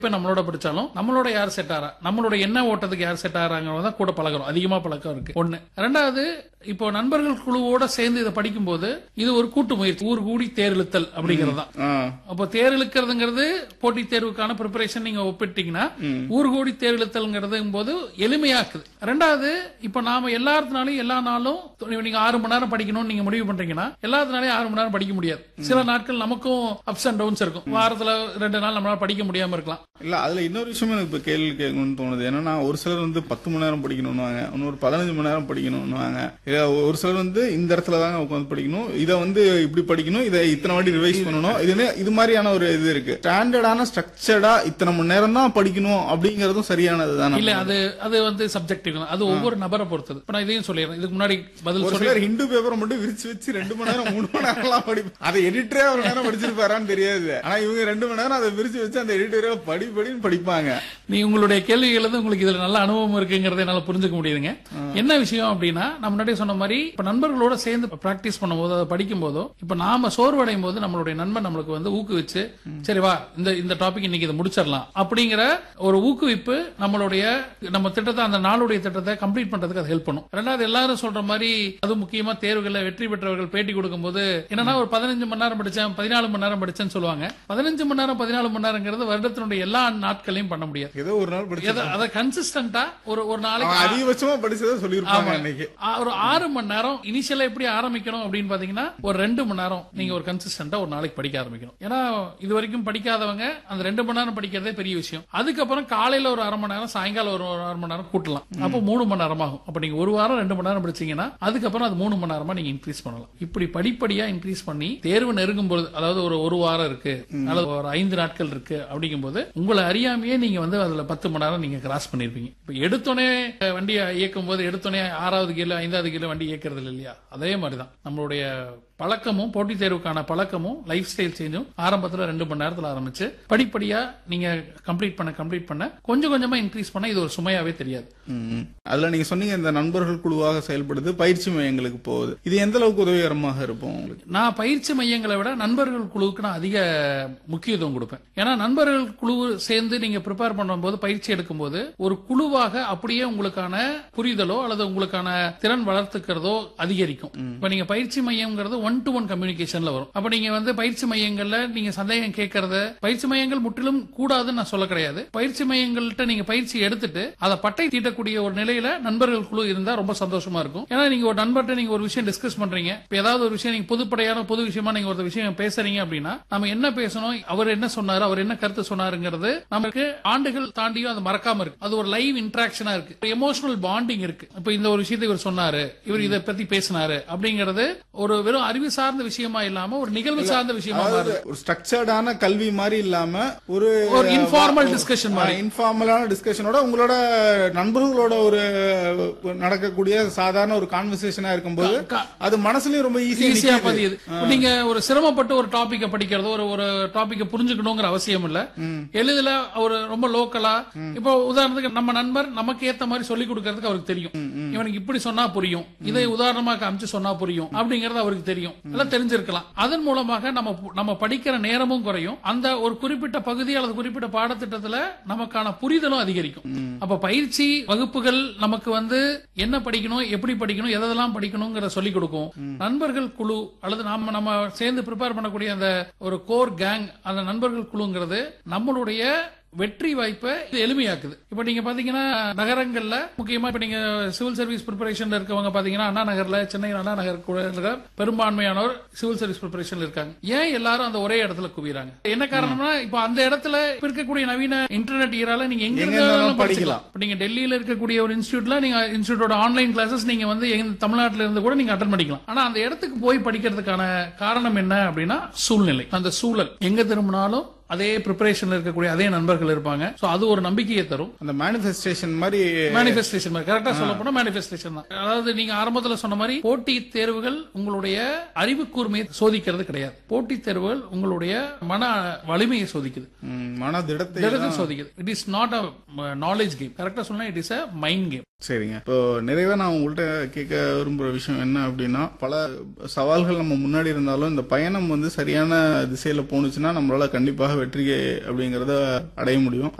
இப்ப நம்மளோட படிச்சாலும் நம்மளோட யார் செட் ஆறா நம்மளோட என்ன ஓட்டத்துக்கு யார் செட் ஆறாங்கிறத தான் கூட பழகுறோம் அதிகமா பழக்கம் இருக்கு ஒண்ணு ரெண்டாவது இப்போ நண்பர்கள் குழுவோட சேர்ந்து இதை படிக்கும்போது இது ஒரு கூட்டு முயற்சி ஊர் கூடி தேர்தெழுத்தல் அப்படிங்கிறது தான் ஆ, அப்போ தேர் இழுக்கிறதுங்கிறது போட்டித் தேர்வுக்கான ப்ரிப்பரேஷன் நீங்க ஒப்பிட்டீங்கன்னா ஊர் கூடி தேர் இழுத்தல்ங்கிறது போது எளிமையாக்குது ரெண்டாவது இப்ப நாம எல்லாத்தினாலையும் எல்லா நாளும் நீங்க ஆறு மணி நேரம் படிக்கணும்னு நீங்க முடிவு பண்றீங்கன்னா எல்லாத்தினாலையும் ஆறு மணி நேரம் படிக்க முடியாது சில நாட்கள் நமக்கும் அப்ஸ் அண்ட் டவுன்ஸ் இருக்கும் வாரத்துல ரெண்டு நாள் நம்மளால படிக்க முடியாம இருக்கலாம் இல்ல அதுல இன்னொரு விஷயம் எனக்கு இப்ப கேள்வி கேட்கணும்னு தோணுது என்னன்னா ஒரு சிலர் வந்து பத்து மணி நேரம் படிக்கணும்னுவாங்க இன்னொரு பதினஞ்சு மணி நேரம் படிக்கணும்னுவாங்க இல்ல ஒரு சிலர் வந்து இந்த இடத்துல தாங்க உட்காந்து படிக்கணும் இதை வந்து இப்படி படிக்கணும் இதை இத்தனை வாட்டி ரிவைஸ் பண்ணணும் இதுன்னு இது மாதிரியான ஒரு இது இருக்கு ஸ்டாண்டர்டான ஸ்ட்ரக்சர்டா இத்தனை மணி நேரம் தான் படிக்கணும் அப்படிங்கறதும் சரியானது தானே இல்ல அது அது வந்து சப்ஜெக்டிவ் அது ஒவ்வொரு நபரை பொறுத்தது இப்ப நான் இதையும் சொல்லிடுறேன் இதுக்கு முன்னாடி பதில் ஒரு சொல்லி சிலர் ஹிந்து பேப்பரை மட்டும் விரிச்சு வச்சு ரெண்டு மணி நேரம் மூணு மணி நேரம்லாம் படி அதை எடிட்டரே ஒரு நேரம் படிச்சிருப்பாரான்னு தெரியாது ஆனா இவங்க ரெண்டு மணி நேரம் அதை விரிச்சு வச்சு அந்த எடிட்டரே படி படின்னு படிப்பாங்க நீ உங்களுடைய கேள்விகள் வந்து உங்களுக்கு இதுல நல்ல அனுபவம் இருக்குங்கிறத என்னால புரிஞ்சுக்க முடியுதுங்க என்ன விஷயம் அப்படின்னா நான் முன்னாடியே சொன்ன மாதிரி இப்ப நண்பர்களோட சேர்ந்து பிராக்டிஸ் பண்ணும்போது அதை படிக்கும் போதோ இப்ப நாம சோர்வடையும் போது நம்மளுடைய நண்பன் நம்மளுக்கு வந்து ஊக்குவிச்சு சரி வா இந்த இந்த டாபிக் இன்னைக்கு இதை முடிச்சிடலாம் அப்படிங்கிற ஒரு ஊக்குவிப்பு நம்மளுடைய நம்ம திட்டத்தை அந்த நாளுடைய திட்டத்தை கம்ப்ளீட் பண்றதுக்கு அது ஹெல்ப் பண்ணும் ரெண்டாவது எல்லாரும் சொல்ற மாதிரி அது முக்கியமா தேர்வுகள்ல வெற்றி பெற்றவர்கள் பேட்டி கொடுக்கும்போது என்னன்னா ஒரு பதினஞ்சு மணி நேரம் படிச்சேன் பதினாலு மணி நேரம் படிச்சேன்னு சொல்லுவாங்க பதினஞ்சு மணி நேரம் பதினாலு மணி நேரங்கிறது வருடத்தினுடைய எல்லா நாட்களையும் பண்ண முடியாது ஏதோ ஒரு நாள் படிச்சு எத- அத கன்சிஸ்டன்டா ஒரு ஒரு நாளைக்கு அவன் அதிகபட்சமா படிச்சதை சொல்லியிருப்பாங்க அன்னைக்கு ஆ, ஒரு ஆறு மணி நேரம் இனிஷியலா எப்படி ஆரம்பிக்கணும் அப்படின்னு பாத்தீங்கன்னா ஒரு ரெண்டு மணி நேரம் நீங்க ஒரு கன்சிஸ்டன்டா ஒரு நாளைக்கு படிக்க ஆரம்பிக்கணும் ஏன்னா இது வரைக்கும் படிக்காதவங்க அந்த ரெண்டு மணி நேரம் படிக்கிறதே பெரிய விஷயம் அதுக்கப்புறம் காலையில ஒரு அரை மணி நேரம் சாயங்காலம் ஒரு ஒரு அரை மணி நேரம் கூட்டலாம் அப்போ மூணு மணி நேரம் ஆகும் அப்ப நீங்க ஒரு வாரம் ரெண்டு மணி நேரம் படிச்சீங்கன்னா அதுக்கப்புறம் அது மூணு மணி நேரமா நீங்க இன்க்ரீஸ் பண்ணலாம் இப்படி படிப்படியா இன்க்ரீஸ் பண்ணி தேர்வு நெருங்கும் பொழுது அதாவது ஒரு ஒரு வாரம் இருக்கு அல்லது ஒரு ஐந்து நாட்கள் இருக்கு அப்படிங்கும்போது உங்களை அறியாமையே நீங்க வந்து அதுல பத்து மணி நேரம் நீங்க கிராஸ் பண்ணிருப்பீங்க இப்ப எடுத்தோடனே அஹ், வண்டியை இயக்கும் போது எடுத்தோடனே ஆறாவது கீழ ஐந்தாவது கீழ வண்டி இயக்கிறது இல்லை இல்லையா அதே மாதிரிதான் நம்மளுடைய பழக்கமும் போட்டித் தேர்வுக்கான பழக்கமும் லைஃப் ஸ்டைல் சேஞ்சும் ஆரம்பத்துல ரெண்டு மணி நேரத்துல ஆரம்பிச்சு படிப்படியா நீங்க கம்ப்ளீட் பண்ண கம்ப்ளீட் பண்ண கொஞ்சம் கொஞ்சமா இன்க்ரீஸ் பண்ண இது ஒரு சுமையாவே தெரியாது ம். அதுல நீங்க சொன்னீங்க இந்த நண்பர்கள் குழுவாக செயல்படுது பயிற்சி மையங்களுக்கு போகுது இது எந்த அளவுக்கு உதவிகரமாக இருக்கும் உங்களுக்கு நான் பயிற்சி மையங்களை விட நண்பர்கள் குழுவுக்கு நான் அதிக முக்கியத்துவம் கொடுப்பேன் ஏன்னா நண்பர்கள் குழு சேர்ந்து நீங்க ப்ரிப்பேர் பண்ணும்போது பயிற்சி எடுக்கும்போது ஒரு குழுவாக அப்படியே உங்களுக்கான புரிதலோ அல்லது உங்களுக்கான திறன் வளர்த்துக்கிறதோ அதிகரிக்கும் இப்ப நீங்க பயிற்சி மையம்ங்கிறது ஒன் டு ஒன் கம்யூனிகேஷன்ல வரும் அப்ப நீங்க வந்து பயிற்சி மையங்கள்ல நீங்க சந்தேகம் கேட்கறத பயிற்சி மையங்கள் முற்றிலும் கூடாதுன்னு நான் சொல்ல கிடையாது பயிற்சி மையங்கள்ட்ட நீங்க பயிற்சி எடுத்துட்டு அதை பட்டை தீட்டக்கூடிய ஒரு நிலையில நண்பர்கள் குழு இருந்தா ரொம்ப சந்தோஷமா இருக்கும் ஏன்னா நீங்க ஒரு நண்பர்கிட்ட நீங்க ஒரு விஷயம் டிஸ்கஸ் பண்றீங்க இப்ப ஏதாவது ஒரு விஷயம் நீங்க பொதுப்படையான பொது விஷயமா நீங்க ஒரு விஷயம் பேசுறீங்க அப்படின்னா நம்ம என்ன பேசணும் அவர் என்ன சொன்னாரு அவர் என்ன கருத்து சொன்னாருங்கிறது நமக்கு ஆண்டுகள் தாண்டியும் அது மறக்காம இருக்கு அது ஒரு லைவ் இன்டராக்ஷனா இருக்கு எமோஷனல் பாண்டிங் இருக்கு இப்ப இந்த ஒரு விஷயத்தை இவர் சொன்னாரு இவர் இதை பத்தி பேசினாரு அப்படிங்கிறது ஒரு வெறும் அறிவு சார்ந்த விஷயமா இல்லாம ஒரு நிகழ்வு சார்ந்த விஷயமா மாறுது ஒரு ஸ்ட்ரக்சர்டான கல்வி மாதிரி இல்லாம ஒரு ஒரு informal discussion மாதிரி. இன்ஃபார்மலான டிஸ்கஷனோட உங்களோட நண்பர்களோட ஒரு நடக்கக்கூடிய சாதாரண ஒரு கான்வர்சேஷனா இருக்கும்போது க- அது மனசுலயும் ரொம்ப ஈஸியா ஈஸியா பதியுது நீங்க ஒரு சிரமப்பட்டு ஒரு டாபிக்க படிக்கிறதோ ஒரு ஒரு டாபிக்க புரிஞ்சுக்கணுங்கிற அவசியம் இல்ல எளிதில ஒரு ரொம்ப லோக்கலா இப்போ உதாரணத்துக்கு நம்ம நண்பர் நமக்கு ஏத்த மாதிரி சொல்லி கொடுக்கறதுக்கு அவருக்கு தெரியும் இவனுக்கு இப்படி சொன்னா புரியும் இதை உதாரணமா காமிச்சு சொன்னா புரியும் அப்படிங்கறது அவருக்கு தெரியும் எல்லாம் தெரிஞ்சிருக்கலாம் அதன் மூலமாக நம்ம நம்ம படிக்கிற நேரமும் குறையும் அந்த ஒரு குறிப்பிட்ட பகுதி அல்லது குறிப்பிட்ட பாடத்திட்டத்துல நமக்கான புரிதலும் அதிகரிக்கும் அப்ப பயிற்சி வகுப்புகள் நமக்கு வந்து என்ன படிக்கணும் எப்படி படிக்கணும் எதெல்லாம் படிக்கணுங்கிற சொல்லி கொடுக்கும் நண்பர்கள் குழு அல்லது நாம நம்ம சேர்ந்து ப்ரிப்பேர் பண்ணக்கூடிய அந்த ஒரு கோர் கேங் அந்த நண்பர்கள் குழுங்கிறது நம்மளுடைய வெற்றி வாய்ப்பை இது எளிமையாக்குது இப்ப நீங்க பாத்தீங்கன்னா நகரங்கள்ல முக்கியமா இப்ப நீங்க சிவில் சர்வீஸ் ப்ரிப்பரேஷன்ல இருக்கவங்க பாத்தீங்கன்னா அண்ணா நகர்ல சென்னை அண்ணா நகர் கூட இருக்க பெரும்பான்மையானவர் சிவில் சர்வீஸ் ப்ரிப்பரேஷன்ல இருக்காங்க ஏன் எல்லாரும் அந்த ஒரே இடத்துல குவிறாங்க என்ன காரணம்னா இப்ப அந்த இடத்துல இப்ப இருக்கக்கூடிய நவீன இன்டர்நெட் ஈரால நீங்க எங்க எங்க இருந்தாலும் இருந்தாலும் படிக்கலாம் இப்ப நீங்க டெல்லியில இருக்கக்கூடிய ஒரு இன்ஸ்டியூட்ல நீங்க இன்ஸ்டியூட்டோட ஆன்லைன் கிளாஸஸ் நீங்க வந்து எங்க தமிழ்நாட்டுல இருந்து கூட நீங்க அட்டன் பண்ணிக்கலாம் ஆனா அந்த இடத்துக்கு போய் படிக்கிறதுக்கான காரணம் என்ன அப்படின்னா சூழ்நிலை அந்த சூழல் எங்க திரும்பினாலும் அதே ப்ரிப்பரேஷன்ல இருக்கக்கூடிய அதே நண்பர்கள் இருப்பாங்க சோ அது ஒரு நம்பிக்கையை தரும் அந்த மேனிஃபெஸ்டேஷன் மாதிரி மேனிஃபெஸ்டேஷன் மாதிரி கரெக்டா சொல்ல போனா மேனிஃபெஸ்டேஷன் தான் அதாவது நீங்க ஆரம்பத்துல சொன்ன மாதிரி போட்டி தேர்வுகள் உங்களுடைய அறிவு கூர்மையை சோதிக்கிறது கிடையாது போட்டி தேர்வுகள் உங்களுடைய மன வலிமையை சோதிக்குது ம், மன திடத்தை திடத்தை சோதிக்குது it is not a knowledge game கரெக்டா சொன்னா it is a mind game சரிங்க இப்போ நிறைவா நான் உங்கள்கிட்ட கேட்க விரும்புற விஷயம் என்ன அப்படின்னா பல சவால்கள் நம்ம முன்னாடி இருந்தாலும் இந்த பயணம் வந்து சரியான திசையில போணுச்சுன்னா நம்மளால கண்டிப்பாக வெற்றி அப்படிங்கறத அடைய முடியும்